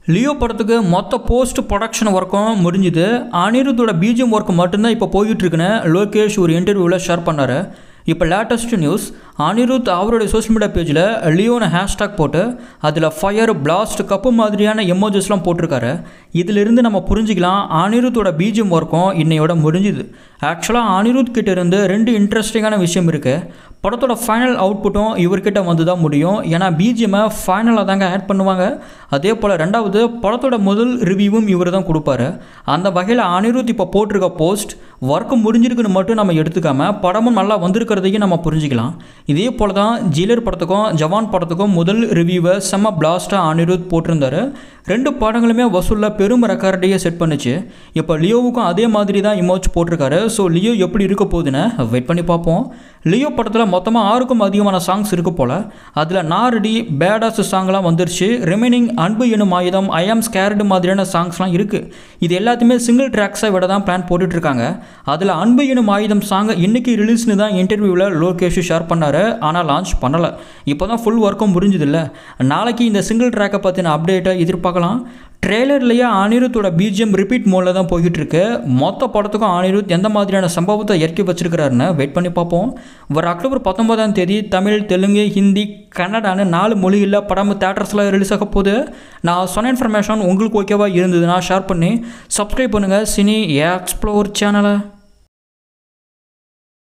Leo படத்துக்கு மொத்த post production ஒர்க்கும் முடிஞ்சுது அனிருத்தோட பிஜிஎம் ஒர்க் மட்டும்தான் இப்போ போய்கிட்டு இருக்குன்னு லோகேஷ் ஒரு இன்டர்வியூவில் ஷேர் பண்ணார் இப்போ லேட்டஸ்ட் நியூஸ் அனிருத் அவருடைய சோஷியல் மீடியா பேஜில் லியோனை ஹேஷ்டாக் போட்டு அதில் ஃபயர் பிளாஸ்ட் கப்பு மாதிரியான எமோஜஸ்லாம் போட்டிருக்காரு இதிலிருந்து நம்ம புரிஞ்சுக்கலாம் அனிருத்தோட பிஜிஎம் ஒர்க்கும் இன்னையோட முடிஞ்சுது ஆக்சுவலாக அனிருத் கிட்ட இருந்து ரெண்டு இன்ட்ரெஸ்டிங்கான விஷயம் இருக்குது படத்தோட ஃபைனல் அவுட்புட்டும் இவர்கிட்ட வந்து தான் முடியும் ஏன்னா பிஜிஎம்மை ஃபைனலாக தாங்க ஆட் பண்ணுவாங்க அதே போல் ரெண்டாவது படத்தோட முதல் ரிவ்யூவும் இவர் தான் கொடுப்பாரு அந்த வகையில் அனிருத் இப்போ போட்டிருக்க போஸ்ட் ஒர்க்கு முடிஞ்சிருக்குன்னு மட்டும் நம்ம எடுத்துக்காம படமும் நல்லா வந்திருக்கிறதையும் நம்ம புரிஞ்சுக்கலாம் இதே போல் தான் ஜீலர் படத்துக்கும் ஜவான் படத்துக்கும் முதல் ரிவ்யூவை செம்ம பிளாஸ்ட்டாக அனிருத் போட்டிருந்தாரு ரெண்டு படங்களுமே வசூலில் பெரும் ரெக்கார்டையே செட் பண்ணுச்சு இப்போ லியோவுக்கும் அதே மாதிரி தான் இமோஜ் போட்டிருக்காரு ஸோ லியோ எப்படி இருக்க போகுதுன்னு வெயிட் பண்ணி பார்ப்போம் லியோ படத்தில் மொத்தமாக ஆறுக்கும் அதிகமான சாங்ஸ் இருக்கு போல் அதில் நாரடி பேடாஸ் சாங்லாம் வந்துருச்சு ரிமைனிங் அன்பு எனும் ஆயுதம் ஐ ஆம் ஸ்கேர்டு மாதிரியான சாங்ஸ்லாம் இருக்குது இது எல்லாத்தையுமே சிங்கிள் ட்ராக்ஸை விட தான் பிளான் போட்டுட்ருக்காங்க அதில் அன்பு எனும் ஆயுதம் சாங்கை இன்றைக்கி ரிலீஸ்னு தான் இன்டர்வியூவில் லோகேஷ் ஷேர் பண்ணார் ஆனால் லான்ச் பண்ணலை இப்போ தான் ஃபுல் ஒர்க்கும் முடிஞ்சதில்ல நாளைக்கு இந்த சிங்கிள் ட்ராக்கை பற்றின அப்டேட்டை எதிர்பார்க்கலாம் ட்ரெய்லர்லேயே அனிருத்தோட பிஜிஎம் ரிப்பீட் மோடில் தான் போய்கிட்டு இருக்கு மொத்த படத்துக்கும் அனிருத் எந்த மாதிரியான சம்பவத்தை இறக்கி வச்சிருக்கிறாருன்னு வெயிட் பண்ணி பார்ப்போம் வர அக்டோபர் பத்தொன்பதாம் தேதி தமிழ் தெலுங்கு ஹிந்தி கன்னடான்னு நாலு மொழிகளில் படம் தேட்டர்ஸில் ரிலீஸ் ஆக போகுது நான் சொன்ன இன்ஃபர்மேஷன் உங்களுக்கு ஓகேவா இருந்ததுன்னா ஷேர் பண்ணி சப்ஸ்கிரைப் பண்ணுங்கள் சினி எக்ஸ்ப்ளோர் சேனலை